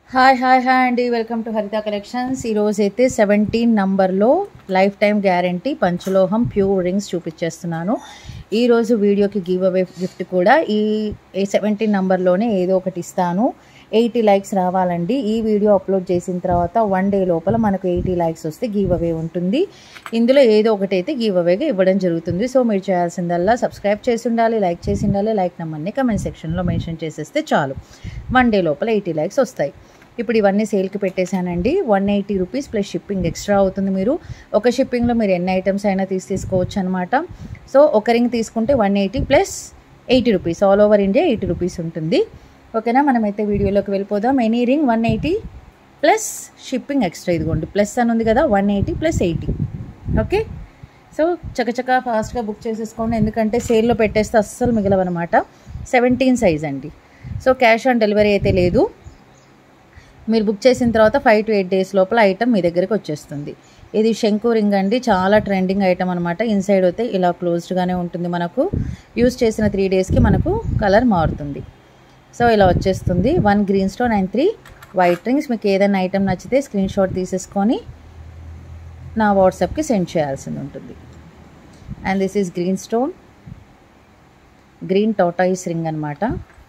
hi hi hi అండి welcome to Haritha collections ఈరోజు అయితే సెవెంటీన్ నంబర్లో లైఫ్ టైం గ్యారంటీ పంచలోహం ప్యూర్ రింగ్స్ చూపించేస్తున్నాను ఈరోజు వీడియోకి గివ్ అవే గిఫ్ట్ కూడా ఈ సెవెంటీన్ నంబర్లోనే ఏదో ఒకటి ఇస్తాను ఎయిటీ లైక్స్ రావాలండి ఈ వీడియో అప్లోడ్ చేసిన తర్వాత వన్ డే లోపల మనకు ఎయిటీ లైక్స్ వస్తే గివ్ అవే ఉంటుంది ఇందులో ఏదో ఒకటి అయితే గివ్ అవేగా ఇవ్వడం జరుగుతుంది సో మీరు చేయాల్సిందల్లా సబ్స్క్రైబ్ చేసి ఉండాలి లైక్ చేసి ఉండాలి లైక్ నెంబర్ని కమెంట్ సెక్షన్లో మెన్షన్ చేసేస్తే చాలు వన్ డే లోపల ఎయిటీ లైక్స్ వస్తాయి ఇప్పుడు ఇవన్నీ సేల్కి పెట్టేశానండి one eighty rupees plus shipping extra అవుతుంది మీరు ఒక షిప్పింగ్లో మీరు ఎన్ని ఐటమ్స్ అయినా తీసి తీసుకోవచ్చు అనమాట సో ఒక రింగ్ తీసుకుంటే one eighty plus eighty rupees all over India eighty rupees ఉంటుంది ఓకేనా మనమైతే వీడియోలోకి వెళ్ళిపోదాం any ring one eighty plus shipping extra ఇదిగోండి ప్లస్ అని ఉంది కదా one eighty plus eighty okay so చకచకా ఫాస్ట్గా బుక్ చేసేసుకోండి ఎందుకంటే సేల్లో పెట్టేస్తే అస్సలు మిగలవన్నమాట సెవెంటీన్ సైజ్ అండి సో క్యాష్ ఆన్ డెలివరీ అయితే లేదు మీరు బుక్ చేసిన తర్వాత ఫైవ్ టు ఎయిట్ డేస్ లోపల ఐటమ్ మీ దగ్గరికి వచ్చేస్తుంది ఇది శంకు రింగ్ అండి చాలా ట్రెండింగ్ ఐటమ్ అనమాట ఇన్సైడ్ అయితే ఇలా క్లోజ్డ్గానే ఉంటుంది మనకు యూస్ చేసిన త్రీ డేస్కి మనకు కలర్ మారుతుంది సో ఇలా వచ్చేస్తుంది one green stone and three white rings మీకు ఏదైనా ఐటమ్ నచ్చితే స్క్రీన్ షాట్ తీసేసుకొని నా వాట్సాప్కి సెండ్ చేయాల్సింది ఉంటుంది and this is green stone green tortoise ring అనమాట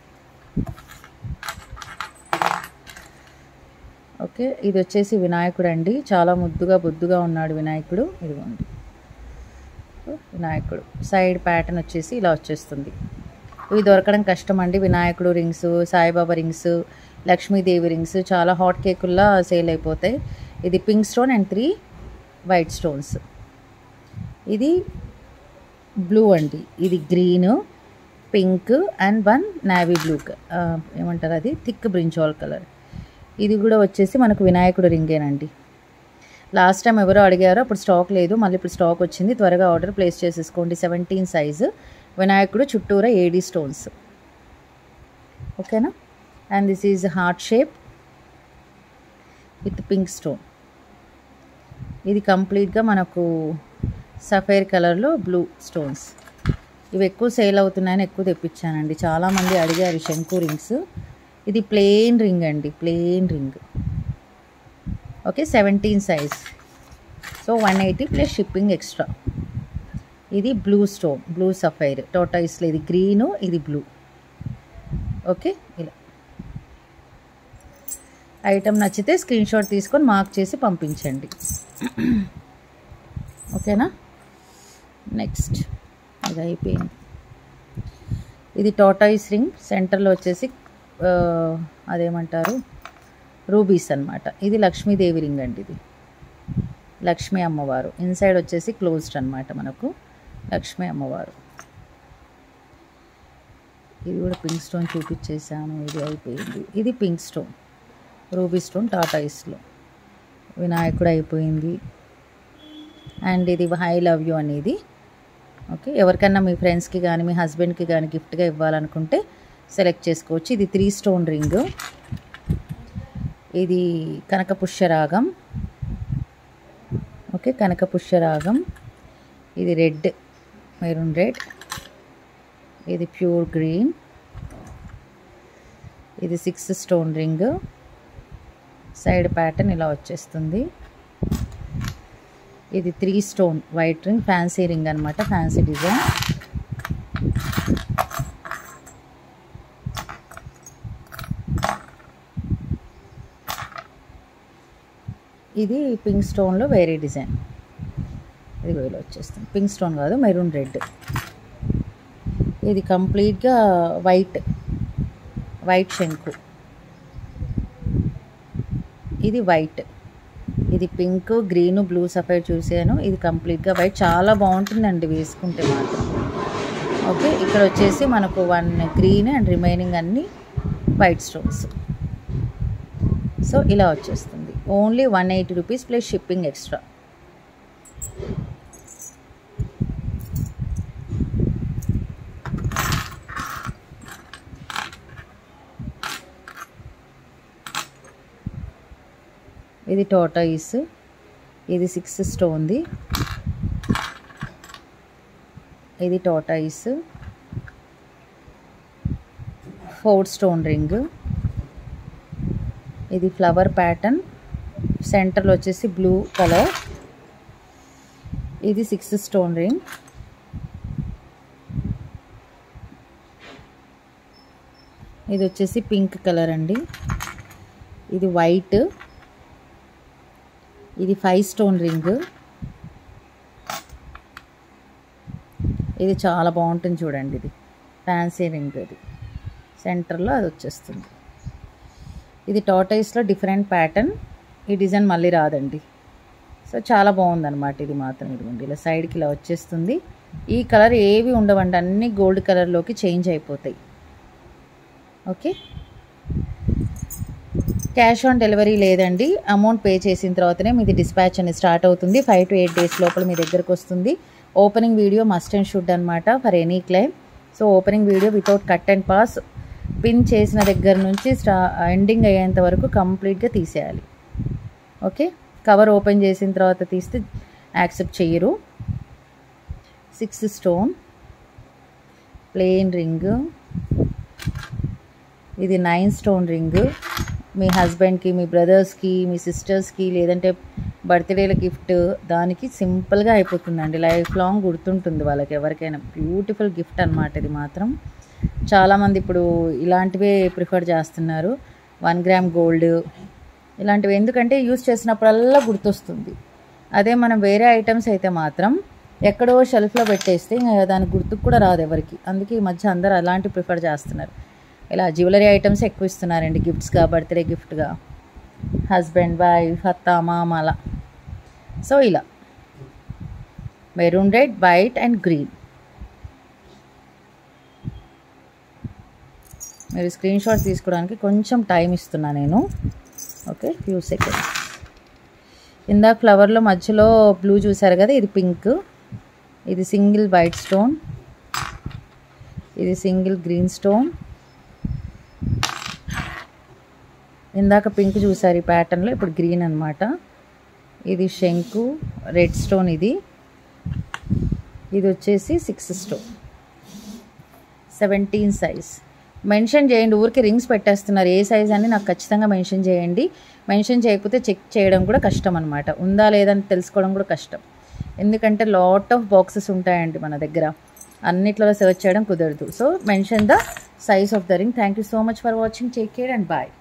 ఓకే ఇది వచ్చేసి వినాయకుడు అండి చాలా ముద్దుగా బుద్దుగా ఉన్నాడు వినాయకుడు ఇదిగోండి వినాయకుడు సైడ్ ప్యాటర్న్ వచ్చేసి ఇలా వచ్చేస్తుంది ఇవి దొరకడం కష్టం అండి వినాయకుడు rings Saibaba rings Lakshmidevi rings చాలా హాట్ కేకుల్లా సేల్ అయిపోతాయి ఇది pink stone and three white stones ఇది బ్లూ అండి ఇది green pink and one navy blue ఏమంటారు అది థిక్ బ్రించాల్ కలర్ ఇది కూడా వచ్చేసి మనకు వినాయకుడు రింగేనండి లాస్ట్ టైం ఎవరో అడిగారో అప్పుడు స్టాక్ లేదు మళ్ళీ ఇప్పుడు స్టాక్ వచ్చింది త్వరగా ఆర్డర్ ప్లేస్ చేసేసుకోండి సెవెంటీన్ సైజు వినాయకుడు చుట్టూరా ఏడీ స్టోన్స్ ఓకేనా and this is heart shape with pink stone ఇది కంప్లీట్గా మనకు సఫైర్ కలర్లో బ్లూ స్టోన్స్ ఇవి ఎక్కువ సేల్ అవుతున్నాయని ఎక్కువ తెప్పించానండి చాలామంది అడిగారు శంకు రింగ్స్ ఇది ప్లెయిన్ రింగ్ అండి plain ring okay seventeen size so one eighty plus shipping extra ఇది బ్లూ స్టోన్ బ్లూ సఫైర్ టోటాయిస్లో ఇది గ్రీను ఇది బ్లూ ఓకే ఇలా ఐటమ్ నచ్చితే స్క్రీన్ షాట్ తీసుకొని మార్క్ చేసి పంపించండి ఓకేనా నెక్స్ట్ ఇది అయిపోయింది ఇది టోటాయిస్ రింగ్ సెంటర్లో వచ్చేసి అదేమంటారు రూబీస్ అనమాట ఇది లక్ష్మీదేవి రింగ్ అండి ఇది లక్ష్మీ అమ్మవారు ఇన్సైడ్ వచ్చేసి క్లోజ్డ్ అనమాట మనకు లక్ష్మీ అమ్మవారు ఇది కూడా పింక్ స్టోన్ చూపించేసాను ఇది అయిపోయింది ఇది పింక్ స్టోన్ రూబీ స్టోన్ టాటాయిస్లో వినాయకుడు అయిపోయింది అండ్ ఇది హై లవ్ యూ అనేది ఓకే ఎవరికన్నా మీ ఫ్రెండ్స్కి కానీ మీ హస్బెండ్కి కానీ గిఫ్ట్గా ఇవ్వాలనుకుంటే సెలెక్ట్ చేసుకోవచ్చు ఇది త్రీ స్టోన్ రింగ్ ఇది కనక పుష్యరాగం ఓకే కనక పుష్యరాగం ఇది రెడ్ మెరూన్ రెడ్ ఇది ప్యూర్ గ్రీన్ ఇది six stone ring side pattern ఇలా వచ్చేస్తుంది ఇది three stone white ring fancy ring అనమాట ఫ్యాన్సీ డిజైన్ ఇది పింక్ స్టోన్లో వేరే డిజైన్ ఇది ఇలా వచ్చేస్తుంది పింక్ స్టోన్ కాదు మెరూన్ రెడ్ ఇది కంప్లీట్గా వైట్ వైట్ శంకు ఇది వైట్ ఇది పింక్ గ్రీన్ బ్లూ సఫైడ్ చూసాను ఇది కంప్లీట్గా వైట్ చాలా బాగుంటుందండి వేసుకుంటే మాత్రం ఓకే ఇక్కడ వచ్చేసి మనకు వన్ గ్రీన్ అండ్ రిమైనింగ్ అన్నీ వైట్ స్టోన్స్ సో ఇలా వచ్చేస్తుంది only one eighty rupees plus shipping extra ఇది టోటాయిస్ ఇది సిక్స్ స్టోన్ది ఇది టోటాయిస్ ఫోర్ స్టోన్ రింగ్ ఇది ఫ్లవర్ ప్యాటర్న్ సెంటర్లో వచ్చేసి బ్లూ కలర్ ఇది సిక్స్ స్టోన్ రింగ్ ఇది వచ్చేసి పింక్ కలర్ అండి ఇది వైట్ ఇది ఫైవ్ స్టోన్ రింగ్ ఇది చాలా బాగుంటుంది చూడండి ఇది ఫ్యాన్సీ రింగ్ ఇది సెంటర్లో అది వచ్చేస్తుంది ఇది టాటైస్లో డిఫరెంట్ ప్యాటర్న్ ఈ డిజైన్ మళ్ళీ రాదండి సో చాలా బాగుందన్నమాట ఇది మాత్రం ఇదిగోండి ఇలా సైడ్కి ఇలా వచ్చేస్తుంది ఈ కలర్ ఏవి ఉండవండి అన్ని గోల్డ్ కలర్లోకి చేంజ్ అయిపోతాయి ఓకే క్యాష్ ఆన్ డెలివరీ లేదండి అమౌంట్ పే చేసిన తర్వాతనే మీది డిస్పాచ్ అనేది స్టార్ట్ అవుతుంది ఫైవ్ టు ఎయిట్ డేస్ లోపల మీ దగ్గరకు వస్తుంది opening video must and should అనమాట for any claim so opening video without cut and pass pin చేసిన దగ్గర నుంచి స్టా ఎండింగ్ అయ్యేంత వరకు కంప్లీట్గా తీసేయాలి ఓకే కవర్ ఓపెన్ చేసిన తర్వాత తీస్తే యాక్సెప్ట్ చెయ్యరు సిక్స్ స్టోన్ ప్లెయిన్ రింగ్ ఇది నైన్ స్టోన్ రింగ్ మీ హస్బెండ్కి మీ బ్రదర్స్కి మీ సిస్టర్స్కి లేదంటే బర్త్డేల గిఫ్ట్ దానికి సింపుల్గా అయిపోతుందండి లైఫ్ లాంగ్ గుర్తుంటుంది వాళ్ళకి ఎవరికైనా బ్యూటిఫుల్ గిఫ్ట్ అనమాట ఇది మాత్రం చాలామంది ఇప్పుడు ఇలాంటివే ప్రిఫర్ చేస్తున్నారు వన్ గ్రామ్ గోల్డ్ ఇలాంటివి ఎందుకంటే యూస్ చేసినప్పుడల్లా గుర్తొస్తుంది అదే మనం వేరే ఐటమ్స్ అయితే మాత్రం ఎక్కడో షెల్ఫ్లో పెట్టేస్తే ఇంకా దానికి గుర్తుకు కూడా రాదు ఎవరికి అందుకే ఈ మధ్య అందరూ అలాంటివి ప్రిఫర్ చేస్తున్నారు ఇలా జ్యువెలరీ ఐటమ్స్ ఎక్కువ ఇస్తున్నారండి గిఫ్ట్స్గా బర్త్డే గిఫ్ట్గా హస్బెండ్ వైఫ్ అత్త మామ అలా సో ఇలా maroon red white and green మీరు స్క్రీన్ షాట్ తీసుకోవడానికి కొంచెం టైం ఇస్తున్నా నేను ఓకే ఫ్యూ సెకండ్స్ ఇందాక ఫ్లవర్లో మధ్యలో బ్లూ చూసారు కదా ఇది పింక్ ఇది సింగిల్ వైట్ స్టోన్ ఇది సింగిల్ గ్రీన్ స్టోన్ ఇందాక పింక్ చూసారు ఈ ప్యాటర్న్లో ఇప్పుడు గ్రీన్ అనమాట ఇది శంకు రెడ్ స్టోన్ ఇది ఇది వచ్చేసి six stone seventeen size mention చేయండి ఊరికి రింగ్స్ పెట్టేస్తున్నారు ఏ సైజ్ అని నాకు ఖచ్చితంగా మెన్షన్ చేయండి మెన్షన్ చేయకపోతే చెక్ చేయడం కూడా కష్టం అనమాట ఉందా లేదని తెలుసుకోవడం కూడా కష్టం ఎందుకంటే లాట్ ఆఫ్ బాక్సెస్ ఉంటాయండి మన దగ్గర అన్నిట్లో సెర్చ్ చేయడం కుదరదు so mention the size of the ring thank you so much for watching take care and bye